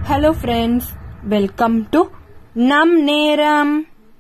hello friends welcome to நம் நேரம்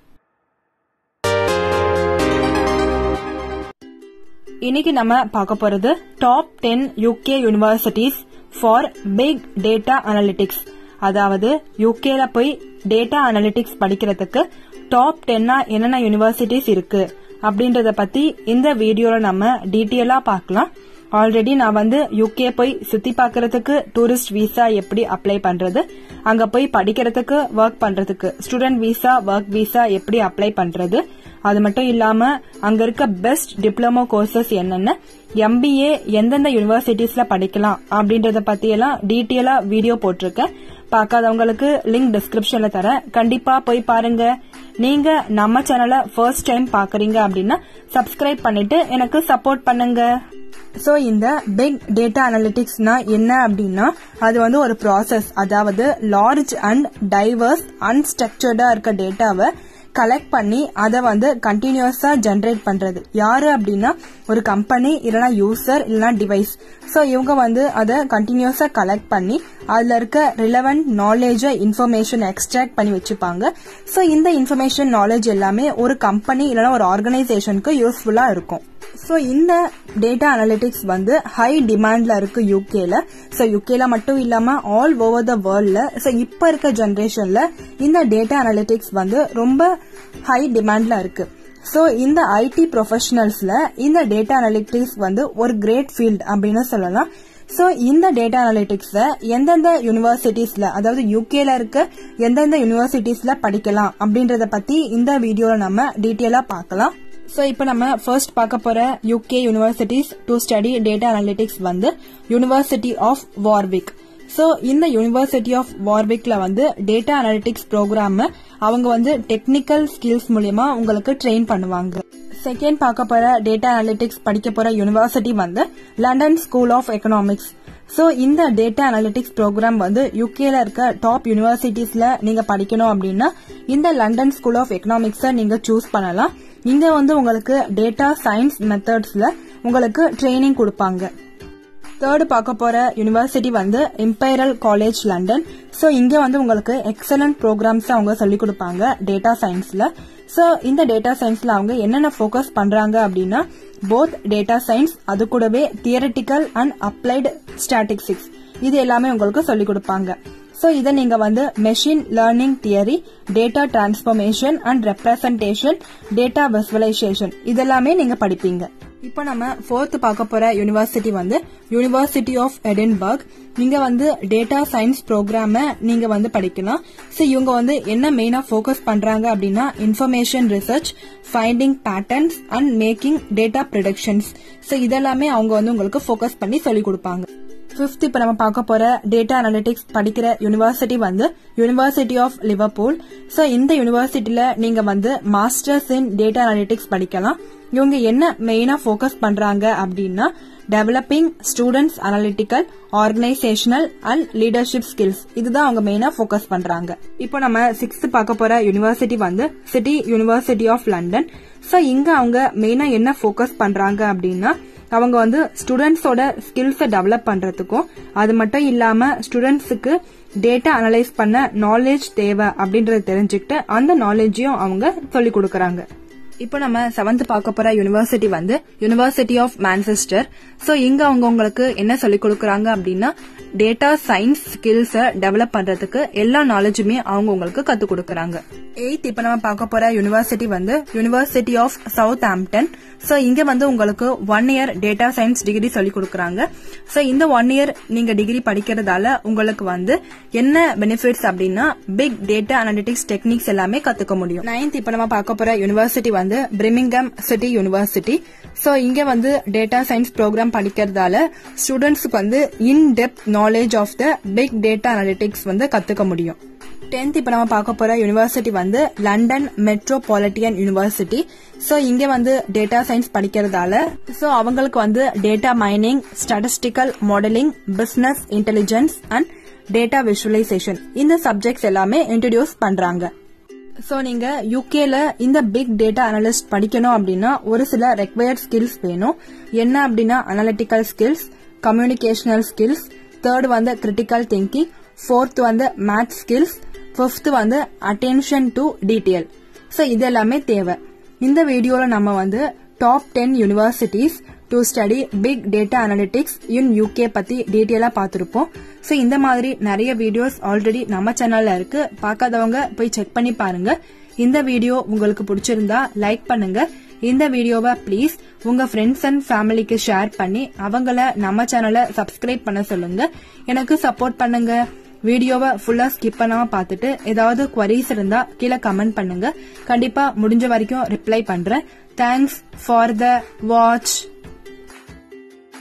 இன்னைக்கு நம்ம பார்க்க போறது top ten UK universities for big data analytics அதாவது யூகேல போய் டேட்டா அனலிட்டிக்ஸ் படிக்கிறதுக்கு டாப் டென்னா என்னென்ன யூனிவர்சிட்டிஸ் இருக்கு அப்படின்றத பத்தி இந்த வீடியோல நம்ம டீட்டெயிலா பார்க்கலாம் ஆல்ரெடி நான் வந்து யூகே போய் சுத்தி பார்க்கறதுக்கு டூரிஸ்ட் விசா எப்படி அப்ளை பண்றது அங்க போய் படிக்கிறதுக்கு ஒர்க் பண்றதுக்கு ஸ்டூடெண்ட் விசா ஒர்க் விசா எப்படி அப்ளை பண்றது அது மட்டும் இல்லாம அங்க இருக்க பெஸ்ட் டிப்ளமோ கோர்சஸ் என்னென்ன எம்பிஏ எந்தெந்த யூனிவர்சிட்டிஸ்ல படிக்கலாம் அப்படின்றத பத்தி எல்லாம் டீட்டெயிலா வீடியோ போட்டிருக்கேன் பார்க்காதவங்களுக்கு லிங்க் டிஸ்கிரிப்ஷன்ல தரேன் கண்டிப்பா போய் பாருங்க நீங்க நம்ம சேனலை ஃபர்ஸ்ட் டைம் பாக்குறீங்க அப்படின்னா சப்ஸ்கிரைப் பண்ணிட்டு எனக்கு சப்போர்ட் பண்ணுங்க சோ இந்த பிக் டேட்டா அனலிட்டிக்ஸ்னா என்ன அப்படின்னா அது வந்து ஒரு ப்ராசஸ் அதாவது லார்ஜ் அண்ட் டைவர்ஸ் அன்ஸ்ட்ரக்சர்டா இருக்க டேட்டாவை கலெக்ட் பண்ணி அதை வந்து கண்டினியூஸா ஜென்ரேட் பண்றது யாரு அப்படின்னா ஒரு கம்பெனி இல்லைனா யூசர் இல்லைனா டிவைஸ் ஸோ இவங்க வந்து அதை கண்டினியூஸா கலெக்ட் பண்ணி அதுல இருக்க ரிலவெண்ட் நாலேஜ இன்ஃபர்மேஷன் எக்ஸ்ட்ராக்ட் பண்ணி வச்சுப்பாங்க ஸோ இந்த இன்ஃபர்மேஷன் நாலேஜ் எல்லாமே ஒரு கம்பெனி இல்லைனா ஒரு ஆர்கனைசேஷனுக்கு யூஸ்ஃபுல்லா இருக்கும் ஸோ இந்த டேட்டா அனலிட்டிக்ஸ் வந்து ஹை டிமாண்ட்ல இருக்கு யூகேல ஸோ யூகேல மட்டும் இல்லாம ஆல் ஓவர் த வேர்ல்ட்ல ஸோ இப்ப இருக்க ஜென்ரேஷன்ல இந்த டேட்டா அனலிட்டிக்ஸ் வந்து ரொம்ப ஹை டிமாண்ட்ல இருக்கு ஸோ இந்த ஐடி ப்ரொஃபஷனல்ஸ்ல இந்த டேட்டா அனலிட்டிக்ஸ் வந்து ஒரு கிரேட் ஃபீல்ட் அப்படின்னு சொல்லலாம் ஸோ இந்த டேட்டா அனலிட்டிக்ஸ எந்தெந்த யூனிவர்சிட்டிஸ்ல அதாவது யூகேல இருக்க எந்தெந்த யூனிவர்சிட்டிஸ்ல படிக்கலாம் அப்படின்றத பத்தி இந்த வீடியோல நம்ம டீட்டெயிலா பார்க்கலாம் ஸோ இப்போ நம்ம ஃபர்ஸ்ட் பார்க்க போற UK universities to study data analytics வந்து யூனிவர்சிட்டி ஆஃப் வார்விக் ஸோ இந்த யூனிவர்சிட்டி ஆஃப் வார்விக்ல வந்து டேட்டா அனலிட்டிக்ஸ் ப்ரோக்ராம் அவங்க வந்து டெக்னிக்கல் ஸ்கில்ஸ் மூலியமா உங்களுக்கு ட்ரெயின் பண்ணுவாங்க செகண்ட் பார்க்க போற டேட்டா அனலிட்டிக்ஸ் படிக்க போற யூனிவர்சிட்டி வந்து London School of Economics so இந்த டேட்டா அனலிட்டிக்ஸ் ப்ரோக்ராம் வந்து யூகேல இருக்க டாப் யூனிவர்சிட்டிஸ்ல நீங்க படிக்கணும் அப்படின்னா இந்த லண்டன் ஸ்கூல் ஆஃப் எக்கனாமிக்ஸை நீங்க சூஸ் பண்ணலாம் இங்க வந்து உங்களுக்கு டேட்டா சயின்ஸ் மெத்தட்ஸ்ல உங்களுக்கு ட்ரைனிங் கொடுப்பாங்க தேர்டு பார்க்க போற யூனிவர்சிட்டி வந்து இம்பைரல் காலேஜ் லண்டன் ஸோ இங்க வந்து உங்களுக்கு எக்ஸலன்ட் ப்ரோக்ராம்ஸ் அவங்க சொல்லிக் கொடுப்பாங்க டேட்டா சயின்ஸ்ல ஸோ இந்த டேட்டா சயின்ஸ்ல அவங்க என்னென்ன ஃபோக்கஸ் பண்றாங்க அப்படின்னா போத் டேட்டா சயின்ஸ் அது கூடவே தியரட்டிக்கல் அண்ட் அப்ளைடு ஸ்டாட்டிஸ்டிக்ஸ் இது எல்லாமே உங்களுக்கு சொல்லிக் கொடுப்பாங்க ஸோ இதை நீங்க வந்து machine learning theory data transformation and representation data visualisation இதெல்லாமே நீங்க படிப்பீங்க இப்போ நம்ம ஃபோர்த் பார்க்க போற யூனிவர்சிட்டி வந்து யூனிவர்சிட்டி ஆஃப் எடின்பர்க் நீங்க வந்து டேட்டா சயின்ஸ் ப்ரோக்ராம நீங்க வந்து படிக்கலாம் ஸோ இவங்க வந்து என்ன மெயினா ஃபோக்கஸ் பண்றாங்க அப்படின்னா information research finding patterns and making data productions so இதெல்லாமே அவங்க வந்து உங்களுக்கு ஃபோக்கஸ் பண்ணி சொல்லிக் கொடுப்பாங்க ஃபிஃப்த் இப்போ நம்ம பார்க்க போற டேட்டா அனலிட்டிக்ஸ் படிக்கிற யூனிவர்சிட்டி வந்து யூனிவர்சிட்டி ஆஃப் லிவர்பூல் ஸோ இந்த யூனிவர்சிட்டியில நீங்க வந்து மாஸ்டர்ஸ் இன் டேட்டா அனலிட்டிக்ஸ் படிக்கலாம் இவங்க என்ன மெயினா ஃபோக்கஸ் பண்றாங்க அப்படின்னா developing students analytical organisational and leadership skills இதுதான் அவங்க மெயினா ஃபோக்கஸ் பண்றாங்க இப்போ நம்ம சிக்ஸ்த் பார்க்க போற யூனிவர்சிட்டி வந்து City University of London so இங்க அவங்க மெயினா என்ன ஃபோக்கஸ் பண்றாங்க அப்படின்னா அவங்க வந்து ஸ்டூடெண்ட்ஸோட ஸ்கில்ஸை டெவலப் பண்றதுக்கும் அது மட்டும் இல்லாம ஸ்டூடெண்ட்ஸுக்கு டேட்டா அனலைஸ் பண்ண நாலேஜ் தேவை அப்படின்றத தெரிஞ்சுக்கிட்டு அந்த நாலேஜையும் அவங்க சொல்லிக் கொடுக்கறாங்க இப்போ நம்ம செவன்த் பார்க்க போற யூனிவர்சிட்டி வந்து யூனிவர்சிட்டி ஆஃப் மான்செஸ்டர் ஸோ இங்க அவங்க உங்களுக்கு என்ன சொல்லிக் கொடுக்கறாங்க அப்படின்னா டேட்டா சயின்ஸ் ஸ்கில்ஸை டெவலப் பண்றதுக்கு எல்லா நாலேஜுமே அவங்க உங்களுக்கு கத்துக் கொடுக்கறாங்க எயித் இப்போ நம்ம பார்க்க போற யூனிவர்சிட்டி வந்து university of Southampton so இங்க வந்து உங்களுக்கு one year data science degree சொல்லி கொடுக்குறாங்க ஸோ இந்த ஒன் இயர் நீங்க டிகிரி படிக்கிறதால உங்களுக்கு வந்து என்ன பெனிஃபிட்ஸ் அப்படின்னா பிக் டேட்டா அனலிட்டிக்ஸ் டெக்னிக்ஸ் எல்லாமே கத்துக்க முடியும் நைன்த் இப்போ நம்ம பார்க்க போற யூனிவர்சிட்டி வந்து பிரிமிங்கம் சிட்டி யூனிவர்சிட்டி ஸோ இங்க வந்து டேட்டா சயின்ஸ் ப்ரோக்ராம் படிக்கிறதால ஸ்டூடெண்ட்ஸுக்கு வந்து in depth knowledge of the big data analytics வந்து கத்துக்க முடியும் டென்த் இப்போ நம்ம பார்க்க போற யூனிவர்சிட்டி வந்து லண்டன் மெட்ரோபாலிட்டியன் யூனிவர்சிட்டி ஸோ இங்க வந்து டேட்டா சயின்ஸ் படிக்கிறதால ஸோ அவங்களுக்கு வந்து data mining statistical modelling business intelligence and data visualisation இந்த சப்ஜெக்ட்ஸ் எல்லாமே இன்ட்ரடியூஸ் பண்றாங்க ஸோ நீங்க யூகேல இந்த பிக் டேட்டா அனலிஸ்ட் படிக்கணும் அப்படின்னா ஒரு சில ரெக்வயர்ட் ஸ்கில்ஸ் வேணும் என்ன அப்படின்னா analytical skills communicational skills third வந்து கிரிட்டிக்கல் திங்கிங் ஃபோர்த் வந்து மேத் ஸ்கில்ஸ் ஃபிஃப்த் வந்து அட்டென்ஷன் டு டீட்டெயில் ஸோ இது எல்லாமே தேவை இந்த வீடியோல நம்ம வந்து top ten universities to study big data analytics in UK பத்தி டீட்டெயிலா பார்த்திருப்போம் ஸோ இந்த மாதிரி நிறைய வீடியோஸ் ஆல்ரெடி நம்ம சேனல்ல இருக்கு பார்க்காதவங்க போய் செக் பண்ணி பாருங்க இந்த வீடியோ உங்களுக்கு பிடிச்சிருந்தா லைக் பண்ணுங்க இந்த வீடியோவை ப்ளீஸ் உங்க ஃப்ரெண்ட்ஸ் அண்ட் ஃபேமிலிக்கு ஷேர் பண்ணி அவங்கள நம்ம சேனலை சப்ஸ்கிரைப் பண்ண சொல்லுங்க எனக்கு சப்போர்ட் பண்ணுங்க வீடியோவை ஃபுல்லா ஸ்கிப் பண்ணாம பார்த்துட்டு ஏதாவது குவரிஸ் இருந்தா கீழே கமெண்ட் பண்ணுங்க கண்டிப்பா முடிஞ்ச வரைக்கும் ரிப்ளை பண்றேன் தேங்க்ஸ் ஃபார் த வாட்ச்